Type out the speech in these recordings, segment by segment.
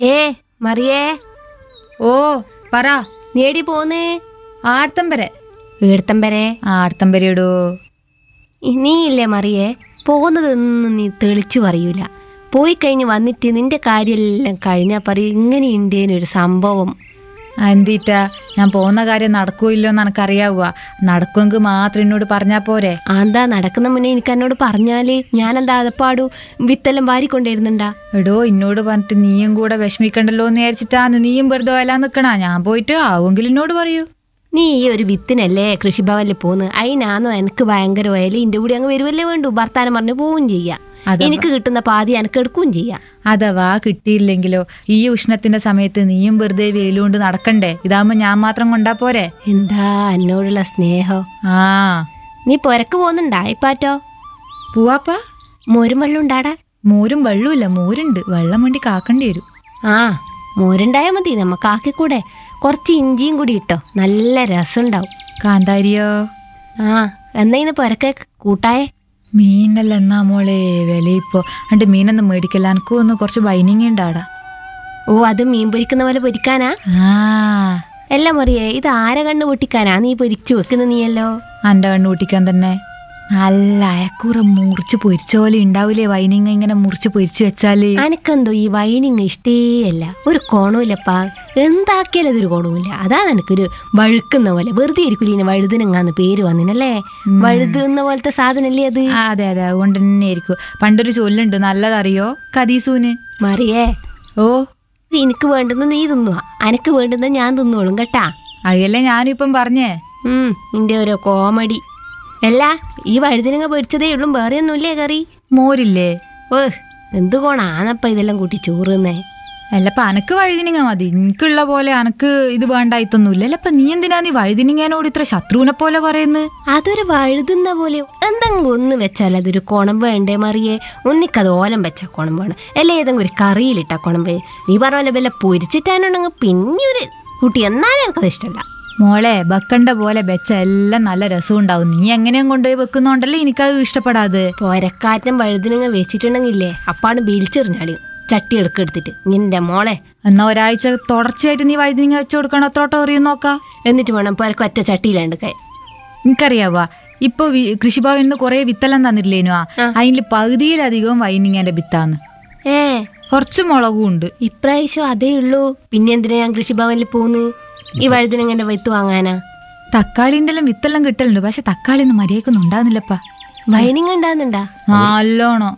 ഏ മറിയേ ഓ പറ നേടി പോന്ന് ആർത്തം വരെ ഈടത്തം വരെ ആർത്തം വരെയിടൂ നീ ഇല്ലേ മറിയേ പോകുന്നതൊന്നും നീ തെളിച്ചു പറയൂല പോയി കഴിഞ്ഞ് വന്നിട്ട് നിന്റെ കാര്യമെല്ലാം കഴിഞ്ഞാൽ പറയും ഇങ്ങനെയുണ്ടേനൊരു സംഭവം എന്തിട്ടാ ഞാൻ പോകുന്ന കാര്യം നടക്കോ ഇല്ലോ എന്ന് എനക്കറിയാവുക നടക്കുമെങ്കിൽ മാത്രം എന്നോട് പറഞ്ഞാ പോരെ ആന്താ നടക്കുന്ന മുന്നേ എനിക്ക് എന്നോട് പറഞ്ഞാല് ഞാനെന്താ അതപ്പാടു വിത്തെല്ലാം വാരിക്കൊണ്ടിരുന്നുണ്ടാ എടോ എന്നോട് പറഞ്ഞിട്ട് നീയും കൂടെ വിഷമിക്കണ്ടല്ലോ എന്ന് വിചാരിച്ചിട്ടാന്ന് നീയും വെറുതെ വല്ലാൻ നിക്കണാ ഞാൻ പോയിട്ട് ആവുമെങ്കിൽ എന്നോട് പറയൂ നീ ഈ ഒരു വിത്തിനല്ലേ കൃഷിഭവനിൽ പോന്ന് അതിനാന്നോ എനിക്ക് ഭയങ്കര വയല് ഇന്റെ കൂടി അങ്ങ് വരുവല്ലേ വേണ്ടു ഭർത്താനം പറഞ്ഞ് പോവും ചെയ്യാം അഥവാ- എനിക്ക് കിട്ടുന്ന പാതി എനിക്ക് എടുക്കുകയും ചെയ്യാം അഥവാ കിട്ടിയില്ലെങ്കിലോ ഈ ഉഷ്ണത്തിന്റെ സമയത്ത് നീയും വെറുതെ വെയിലുകൊണ്ട് നടക്കണ്ടേ ഇതാവുമ്പോ ഞാൻ മാത്രം കൊണ്ടാ പോരെ എന്താ എന്നോടുള്ള സ്നേഹം ആ നീ പുരക്ക് പോകുന്നുണ്ടാ ഇപ്പാറ്റോ പൂവാപ്പാ മോരും വെള്ളം ഉണ്ടാടാ മോരും വെള്ളമില്ല മോരുണ്ട് വെള്ളം വേണ്ടി കാക്കേണ്ടി വരും ആ മോരുണ്ടായാ മതി നമുക്ക് ആക്കിക്കൂടെ കുറച്ച് ഇഞ്ചിയും കൂടി ഇട്ടോ നല്ല രസമുണ്ടാവും കാന്താരിയോ ആ എന്നാ ഇന്ന് പുരക്കെ കൂട്ടായേ മീനല്ല എന്നാ മോളെ വില ഇപ്പോ അണ്ട് മീനൊന്നും മേടിക്കല്ല എനക്കും ഒന്ന് കുറച്ച് ബൈനിങ് ഉണ്ടാടാ ഓ അത് മീൻ പൊരിക്കുന്ന പോലെ പൊരിക്കാനാ ആ എല്ലാം അറിയേ ഇത് ആരെ കണ്ണ് പൊട്ടിക്കാനാ നീ പൊരിച്ചു വെക്കുന്ന നീയല്ലോ അന്റെ കണ്ണു കൂട്ടിക്കാൻ തന്നെ നല്ല അയക്കൂറ മുറിച്ച് പൊരിച്ച പോലെ ഉണ്ടാവൂലേ വൈനിങ് ഇങ്ങനെ മുറിച്ച് പൊരിച്ച് വെച്ചാല് അനക്കെന്തോ ഈ വൈനിങ് ഇഷ്ടേയല്ല ഒരു കോണവുമില്ലപ്പാ എന്താക്കിയാലും അതൊരു കോണവുമില്ല അതാണ് എനിക്കൊരു വഴുക്കുന്ന പോലെ വെറുതെ ഇരിക്കൂല ഇങ്ങനെ വഴുതിനങ്ങാന്ന് പേര് വന്നിനല്ലേ വഴുതുന്ന പോലത്തെ സാധനല്ലേ അത് ആ, അതെ അതെ അതുകൊണ്ട് തന്നെ ആയിരിക്കും പണ്ടൊരു ചൊല്ലുണ്ട് നല്ലതറിയോ കദീസൂന് മറിയേ ഓ ഇത് എനിക്ക് വേണ്ടുന്ന നീ തിന്നുക അനക്ക് വേണ്ടുന്ന ഞാൻ തിന്നോളും കേട്ടാ അതല്ലേ ഞാനിപ്പം പറഞ്ഞേ ഉം നിന്റെ ഓരോ കോമഡി അല്ല ഈ വഴുതിനങ്ങ പൊരിച്ചതേ ഉള്ളൂ വേറെ ഒന്നുമില്ലേ കറി മോരില്ലേ ഓ എന്ത് കോണാന്നപ്പ ഇതെല്ലാം കൂട്ടി ചോറുന്നേ അല്ലപ്പ അനക്ക് വഴുതിനിങ്ങ മതി എനിക്കുള്ള പോലെ അനക്ക് ഇത് വേണ്ടായിത്തൊന്നുമില്ല അല്ലപ്പ നീ എന്തിനാ നീ വഴുതിനിങ്ങാനോട് ഇത്ര ശത്രുവിനെ പോലെ പറയുന്നത് അതൊരു വഴുതുന്ന പോലെ എന്തെങ്കിലും ഒന്ന് വെച്ചാൽ അതൊരു കുണം വേണ്ടേ മറിയേ ഒന്നിക്കത് ഓലം വെച്ചാൽ കുണം വേണം അല്ലെ ഏതെങ്കിലും ഒരു കറിയിലിട്ട കുണം വേ നീ പറഞ്ഞ പോലെ വല്ല പൊരിച്ചിട്ടാനുണ്ടെങ്കിൽ പിന്നെ ഒരു കുട്ടി എന്നാലും എനിക്കത് ഇഷ്ടമല്ല മോളെ വെക്കണ്ട പോലെ വെച്ച എല്ലാം നല്ല രസം ഉണ്ടാവും നീ എങ്ങനെയും കൊണ്ടുപോയി വെക്കുന്നോണ്ടല്ലേ എനിക്കത് ഇഷ്ടപ്പെടാതെ പോരക്കാറ്റം വഴുതിനങ്ങ വെച്ചിട്ടുണ്ടെങ്കിലേ അപ്പാണ് ബീലിച്ചെറിഞ്ഞാടി ചട്ടി എടുക്കെടുത്തിട്ട് നിന്റെ മോളെ എന്നാ ഒരാഴ്ച തുടർച്ചയായിട്ട് നീ വഴുതിനിങ്ങ വെച്ചു കൊടുക്കണം എത്രോട്ടോ എറിയും നോക്കാം എന്നിട്ട് വേണം പോരക്ക് ഒറ്റ ചട്ടിയിലാണ്ട് കൈ എനിക്കറിയാവാ ഇപ്പൊ വി- കൃഷിഭവനിൽ നിന്ന് കുറെ വിത്തെല്ലാം തന്നിട്ടില്ലേനു അതിൽ പകുതിയിലധികവും വൈനിങ്ങന്റെ വിത്താന്ന് ഏ കുറച്ച് മുളകും ഉണ്ട് ഇപ്രാവശ്യം അതേ ഉള്ളൂ പിന്നെ എന്തിനാ ഞാൻ കൃഷിഭവനിൽ പോന്ന് ഈ വഴുതിനങ്ങന്റെ വിത്ത് വാങ്ങാനാ തക്കാളിന്റെ എല്ലാം വിത്തെല്ലാം കിട്ടലുണ്ട് പക്ഷെ തക്കാളി ഒന്നും മര്യാദക്കൊന്നും ഉണ്ടാകുന്നില്ലപ്പാ വൈനിങ് ഉണ്ടാകുന്നുണ്ടാ നല്ലോണം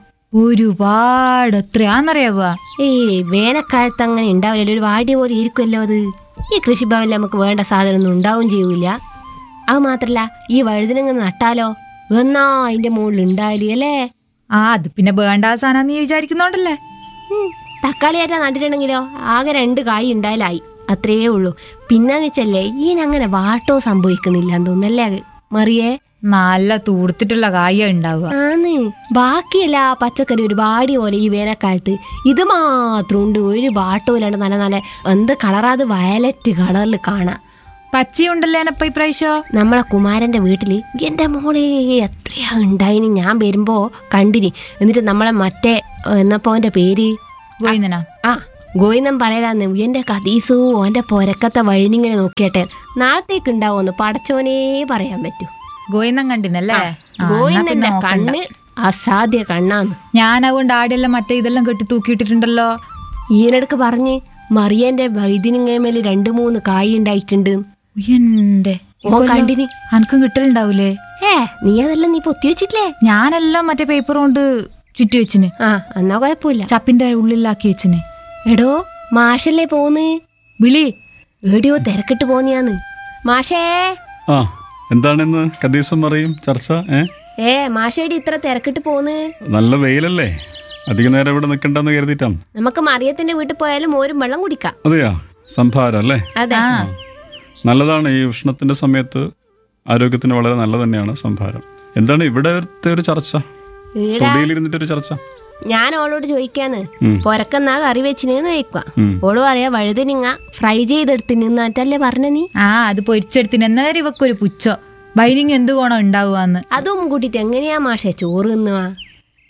ഒരുപാട് എത്രയാന്നറിയാവാ ഏയ് വേനൽക്കാലത്ത് അങ്ങനെ ഉണ്ടാവില്ല ഒരു വാടിയ പോലെ ഇരിക്കുമല്ലോ അത് ഈ കൃഷിഭവനിൽ നമുക്ക് വേണ്ട സാധനമൊന്നും ഉണ്ടാവും ചെയ്യൂല അത് മാത്രല്ല ഈ വഴുതിനങ്ങ് നട്ടാലോ എന്നാ അതിന്റെ മുകളിൽ ഉണ്ടാവില്ല അല്ലേ ആ അത് പിന്നെ വേണ്ട സാധനം നീ വിചാരിക്കുന്നോണ്ടല്ലേ ഉം, തക്കാളി ആറ്റാ നട്ടിട്ടുണ്ടെങ്കിലോ ആകെ രണ്ട് കായ് ഉണ്ടായാലായി അത്രയേ ഉള്ളൂ പിന്നെന്ന് വെച്ചല്ലേ ഇതിനങ്ങനെ വാട്ടോ സംഭവിക്കുന്നില്ല എന്ന് തോന്നല്ലേ മറിയേ നല്ല തൂർത്തിട്ടുള്ള കായ ഉണ്ടാവുക ആന്ന് ബാക്കിയല്ല പച്ചക്കറി ഒരു ബാടി പോലെ ഈ വേനൽക്കാലത്ത് ഇത് മാത്രം ഉണ്ട് ഒരു ബാട്ടോയിലാണ് നല്ല നല്ല എന്ത് കളറാത് വയലറ്റ് കളറിൽ കാണാം പച്ചയുണ്ടല്ലേ എനപ്പ ഇപ്രാവശ്യോ നമ്മളെ കുമാരന്റെ വീട്ടില് എന്റെ മോളെ എത്രയാ ഉണ്ടായിന് ഞാൻ വരുമ്പോ കണ്ടിനി എന്നിട്ട് നമ്മളെ മറ്റേ എന്നപ്പോ അവന്റെ പേര് ഗോയിന്നനാ ആ ഗോയിനം പറയലാന്ന് എന്റെ കതീസു ഓന്റെ പൊരക്കത്തെ വഴിനിങ്ങനെ നോക്കിയട്ടെ നാളത്തേക്ക് ഉണ്ടാവുമെന്ന് പടച്ചോനേ പറയാൻ പറ്റൂ ഗോയിന്നം കണ്ടിനല്ലേ ആ, എന്നാ പിന്നെ ഗോയിന്നന്റെ നോക്കണ്ട. കണ്ണ് അസാധ്യ കണ്ണാന്ന് ഞാൻ അതുകൊണ്ട് ആടെല്ലാം മറ്റേ ഇതെല്ലാം കെട്ടി തൂക്കിയിട്ടിട്ടുണ്ടല്ലോ ഈയിടക്ക് പറഞ്ഞ് മറിയന്റെ വൈദ്യനിങ്ങമേല് രണ്ടു മൂന്ന് കായ് ഉണ്ടായിട്ടുണ്ട് എന്റെ ഓ കണ്ടിനി അനക്കും കിട്ടലുണ്ടാവൂലേ ഏ നീ അതെല്ലാം നീ പൊത്തി വെച്ചിട്ടില്ലേ ഞാനെല്ലാം മറ്റേ പേപ്പർ കൊണ്ട് ചുറ്റി വെച്ചിന് ആ എന്നാ കുഴപ്പമില്ല ചപ്പിന്റെ ഉള്ളിലാക്കി വെച്ചിന് എടോ മാഷല്ലേ പോന്ന് വിളി എവിടെയോ തിരക്കിട്ട് പോന്നിയാന്ന് മാഷേ ആ എന്താണിന്ന് കദീസും പറയും ചർച്ച ഏ ഏ മാഷേടി ഇത്ര തിരക്കിട്ട് പോന്ന് നല്ല വെയിലല്ലേ അധിക നേരം ഇവിടെ നിൽക്കണ്ടെന്ന് കരുതിയിട്ടാണ് നമുക്ക് മറിയത്തിന്റെ വീട്ടിൽ പോയാലും മോരും വെള്ളം കുടിക്കാം അതെയാ സംഭാരം അല്ലേ അതെ ആ നല്ലതാണ് ഈ ഉഷ്ണത്തിന്റെ സമയത്ത് ആരോഗ്യത്തിന് വളരെ നല്ല തന്നെയാണ് സംഭാരം എന്താണ് ഇവിടത്തെ ഒരു ചർച്ച ഈടാ തൊടിയിലിരുന്നിട്ടൊരു ചർച്ച ഞാൻ ഓളോട് ചോദിക്കാന്ന് ഉം. പൊരക്കെന്നാ കറി വെച്ചിനെന്ന് ചോദിക്കുക ഉം. ഓള് പറയാ വഴുതനിങ്ങ ഫ്രൈ ചെയ്തെടുത്ത് നിന്നിട്ടല്ലേ പറഞ്ഞ നീ ആ അത് പൊരിച്ചെടുത്തിന് എന്നേരം ഇവക്കൊരു പുച്ഛോ ബൈനിങ് എന്ത് കോണം ഉണ്ടാവുകന്ന് അതും കൂട്ടിട്ട് എങ്ങനെയാ മാഷേ ചോറ് തിന്നുവാ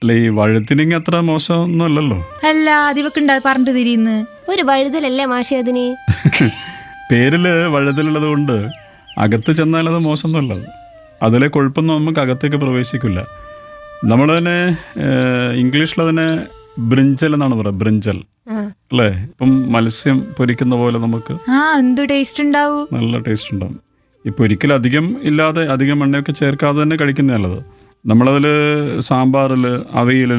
അല്ല ഈ വഴുത്തിനിങ്ങ അത്ര മോശമൊന്നും അല്ലല്ലോ അല്ല അതിവക്കുണ്ടാ പറഞ്ഞിട്ട് തിരിയുന്ന് ഒരു വഴുതലല്ലേ മാഷെ അതിന് പേരിൽ വഴുതലുള്ളത് കൊണ്ട് അകത്ത് ചെന്നാൽ അത് മോശമൊന്നുമല്ല അത് അതിലെ കൊഴുപ്പൊന്നും നമുക്ക് അകത്തേക്ക് പ്രവേശിക്കില്ല നമ്മൾ തന്നെ ഇംഗ്ലീഷിൽ അതിനെ ബ്രിഞ്ചൽ എന്നാണ് പറയുക ബ്രിഞ്ചൽ ആ അല്ലേ ഇപ്പം മത്സ്യം പൊരിക്കുന്ന പോലെ നമുക്ക് ആ എന്ത് ടേസ്റ്റ് ഉണ്ടാവൂ നല്ല ടേസ്റ്റ് ഉണ്ടാവും ഇപ്പോൾ ഒരിക്കലും അധികം ഇല്ലാതെ അധികം എണ്ണയൊക്കെ ചേർക്കാതെ തന്നെ കഴിക്കുന്നത് നല്ലത് നമ്മളതിൽ സാമ്പാറിൽ അവയിലിൽ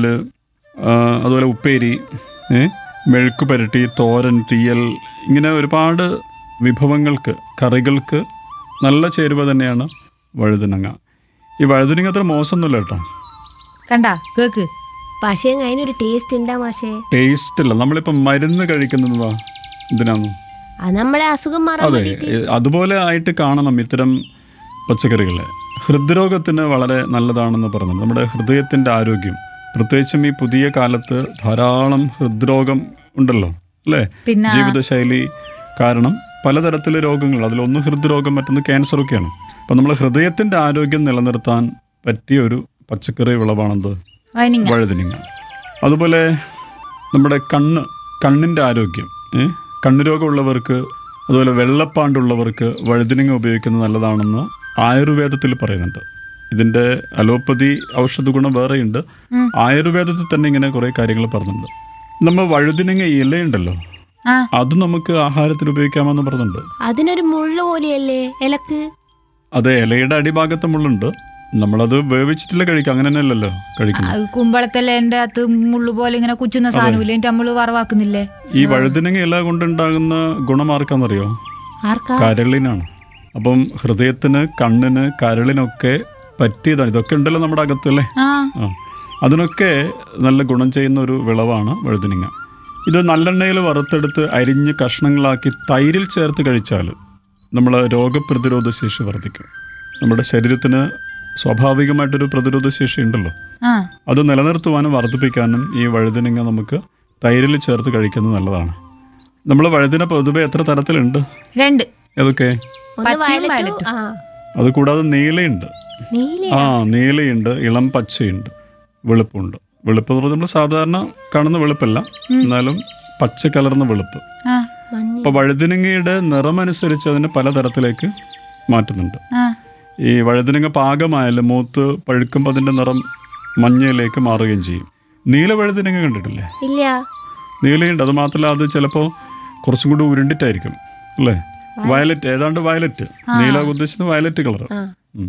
അതുപോലെ ഉപ്പേരി ഏ, മെഴുക്ക് പുരട്ടി തോരൻ തീയൽ ഇങ്ങനെ ഒരുപാട് വിഭവങ്ങൾക്ക് കറികൾക്ക് നല്ല ചേരുവ തന്നെയാണ് വഴുതനങ്ങ ഈ വഴുതനങ്ങ അത്ര മോശമൊന്നുമില്ല കേട്ടോ കണ്ടാ കേക്ക് പക്ഷേ അതിനൊരു ടേസ്റ്റ് ഉണ്ടാ മാഷേ ടേസ്റ്റ് ഇല്ല നമ്മളിപ്പം മരുന്ന് കഴിക്കുന്നതാ എന്തിനാന്ന് അത് നമ്മുടെ അസുഖം മാറാൻ അതെ വേണ്ടിയിട്ട് എ- അതുപോലെ ആയിട്ട് കാണണം ഇത്തരം പച്ചക്കറികളെ ഹൃദ്രോഗത്തിന് വളരെ നല്ലതാണെന്ന് പറയുന്നത് നമ്മുടെ ഹൃദയത്തിൻ്റെ ആരോഗ്യം പ്രത്യേകിച്ചും ഈ പുതിയ കാലത്ത് ധാരാളം ഹൃദ്രോഗം ഉണ്ടല്ലോ അല്ലേ പിന്നെ ജീവിതശൈലി കാരണം പലതരത്തിലെ രോഗങ്ങൾ അതിലൊന്ന് ഹൃദ്രോഗം മറ്റൊന്ന് ക്യാൻസറൊക്കെയാണ് അപ്പം നമ്മൾ ഹൃദയത്തിൻ്റെ ആരോഗ്യം നിലനിർത്താൻ പറ്റിയ ഒരു പച്ചക്കറി വിളവാണെന്ത് വൈനിങ്ങ വഴുതനങ്ങ അതുപോലെ നമ്മുടെ കണ്ണ് കണ്ണിൻ്റെ ആരോഗ്യം ഏ? കണ്ണ് രോഗമുള്ളവർക്ക് അതുപോലെ വെള്ളപ്പാണ്ടുള്ളവർക്ക് വഴുതനങ്ങ ഉപയോഗിക്കുന്നത് നല്ലതാണെന്ന് ആയുർവേദത്തിൽ പറയുന്നുണ്ട് ഇതിൻ്റെ അലോപ്പതി ഔഷധ ഗുണം വേറെയുണ്ട് ഉം. ആയുർവേദത്തിൽ തന്നെ ഇങ്ങനെ കുറേ കാര്യങ്ങൾ പറഞ്ഞിട്ടുണ്ട് നമ്മൾ വഴുതനങ്ങ ഇലയുണ്ടല്ലോ ആ അത് നമുക്ക് ആഹാരത്തിൽ ഉപയോഗിക്കാമെന്ന് പറഞ്ഞിട്ടുണ്ട് അതിനൊരു മുള്ളു പോലെയല്ലേ ഇലക്ക് അത് ഇലയുടെ അടിഭാഗത്ത് മുള്ളുണ്ട് നമ്മളത് വേവിച്ചിട്ടില്ല കഴിക്കുക അങ്ങനെ തന്നെയല്ലല്ലോ കഴിക്കുന്നത് അത് കുമ്പളത്തല്ലേ എന്റെ അകത്ത് മുള്ളു പോലെ ഇങ്ങനെ കുച്ചുന്ന സാധനമില്ല എന്നിട്ട് നമ്മള് വറവാക്കുന്നില്ലേ ഈ വഴുതനങ്ങ ഇല കൊണ്ടുണ്ടാകുന്ന ഗുണം ആർക്കാന്നറിയോ ആർക്കാ കരളിനാണ് അപ്പം ഹൃദയത്തിന് കണ്ണിന് കരളിനൊക്കെ പറ്റിയതാണ് ഇതൊക്കെ ഉണ്ടല്ലോ നമ്മുടെ അകത്തല്ലേ ആ ആ അതിനൊക്കെ നല്ല ഗുണം ചെയ്യുന്ന ഒരു വിളവാണ് വഴുതനങ്ങ ഇത് നല്ലെണ്ണയിൽ വറുത്തെടുത്ത് അരിഞ്ഞ് കഷ്ണങ്ങളാക്കി തൈരിൽ ചേർത്ത് കഴിച്ചാൽ നമ്മൾ രോഗപ്രതിരോധ ശേഷി വർദ്ധിക്കും നമ്മുടെ ശരീരത്തിന് സ്വാഭാവികമായിട്ടൊരു പ്രതിരോധ ശേഷി ഉണ്ടല്ലോ ആ അത് നിലനിർത്തുവാനും വർദ്ധിപ്പിക്കാനും ഈ വഴുതനങ്ങ നമുക്ക് തൈരിൽ ചേർത്ത് കഴിക്കുന്നത് നല്ലതാണ് നമ്മൾ വഴുതിന പൊതുവെ എത്ര തരത്തിലുണ്ട് രണ്ട് ഏതൊക്കെ ഒന്ന് പച്ചയും വയലറ്റും വയലറ്റും. ആ അത് കൂടാതെ നീലയുണ്ട് നീല ആ നീലയുണ്ട് ഇളം പച്ചയുണ്ട് വെളുപ്പുണ്ട് വെളുപ്പ് എന്ന് പറഞ്ഞാൽ നമ്മൾ സാധാരണ കാണുന്ന വെളുപ്പല്ല എന്നാലും പച്ച കലർന്ന വെളുപ്പ് ആ മഞ്ഞ അപ്പോൾ വഴുതിനങ്ങയുടെ നിറമനുസരിച്ച് അതിനെ പലതരത്തിലേക്ക് മാറ്റുന്നുണ്ട് ആ ഈ വഴുതിനങ്ങ പാകമായാലും മൂത്ത് പഴുക്കുമ്പോൾ അതിൻ്റെ നിറം മഞ്ഞയിലേക്ക് മാറുകയും ചെയ്യും നീല വഴുതിനങ്ങ കണ്ടിട്ടില്ലേ ഇല്ല നീലയുണ്ട് അത് മാത്രമല്ല അത് ചിലപ്പോൾ കുറച്ചും കൂടി ഉരുണ്ടിട്ടായിരിക്കും അല്ലേ വയലറ്റ് ഏതാണ്ട് വയലറ്റ് നീല ഉദ്ദേശിച്ചത് വയലറ്റ് കളർ ആ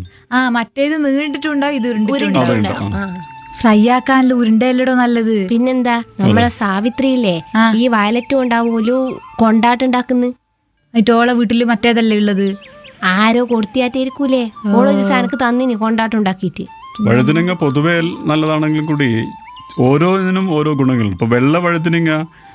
ആ മറ്റേത് നീണ്ടിട്ടുണ്ടാവും ഇത് ഉരുണ്ടിട്ടുണ്ടാവും അതുണ്ട് ഉരുണ്ടുണ്ടാവും. ആ. ആ ഫ്രൈ ആക്കാനുള്ള ഉരുണ്ടല്ലടോ നല്ലത് പിന്നെന്താ നമ്മളെ സാവിത്രിയില്ലേ ആ. ഈ വയലറ്റും ഉണ്ടാവുമല്ലോ കൊണ്ടാട്ടുണ്ടാക്കുന്നു എന്നിട്ട് ഓളെ വീട്ടില് മറ്റേതല്ലേ ഉള്ളത് ആരോ കൊടുത്തിയാറ്റിരിക്കൂലേ ഓളൊരു സാധനക്ക് തന്നിനി കൊണ്ടാട്ടുണ്ടാക്കിയിട്ട് വഴുതിനങ്ങ പൊതുവേ നല്ലതാണെങ്കിലും കൂടി ഓരോന്നിനും ഓരോ ഗുണങ്ങളുണ്ട് ഇപ്പോൾ വെള്ള വഴുതിനങ്ങ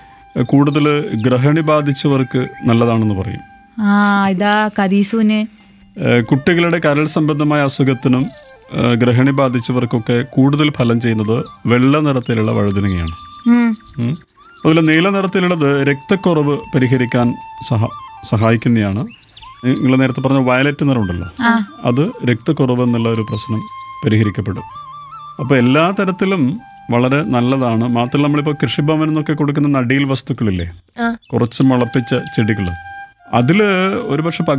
കൂടുതൽ ഗ്രഹണി ബാധിച്ചവർക്ക് നല്ലതാണെന്ന് പറയും ആ ഇതാ കദീസുന് ഏഹ് കുട്ടികളുടെ കരൾ സംബന്ധമായ അസുഖത്തിനും ഏഹ് ഗ്രഹണി ബാധിച്ചവർക്കൊക്കെ കൂടുതൽ ഫലം ചെയ്യുന്നത് വെള്ള നിറത്തിലുള്ള വഴുതിനങ്ങയാണ് ഉം. ഉം. അതുപോലെ നീല നിറത്തിലുള്ളത് രക്തക്കുറവ് പരിഹരിക്കാൻ സഹ സഹായിക്കുന്നതാണ് നിങ്ങൾ നേരത്തെ പറഞ്ഞ വയലറ്റ് നിറമുണ്ടല്ലോ അത് രക്തക്കുറവ് എന്നുള്ള ഒരു പ്രശ്നം പരിഹരിക്കപ്പെടും അപ്പോൾ എല്ലാ തരത്തിലും വളരെ നല്ലതാണ് മാത്രമല്ല നമ്മളിപ്പോൾ കൃഷിഭവനിൽ നിന്നൊക്കെ കൊടുക്കുന്ന നടീൽ വസ്തുക്കളില്ലേ ആ കുറച്ച് മുളപ്പിച്ച ചെടികൾ അതിൽ ഒരുപക്ഷെ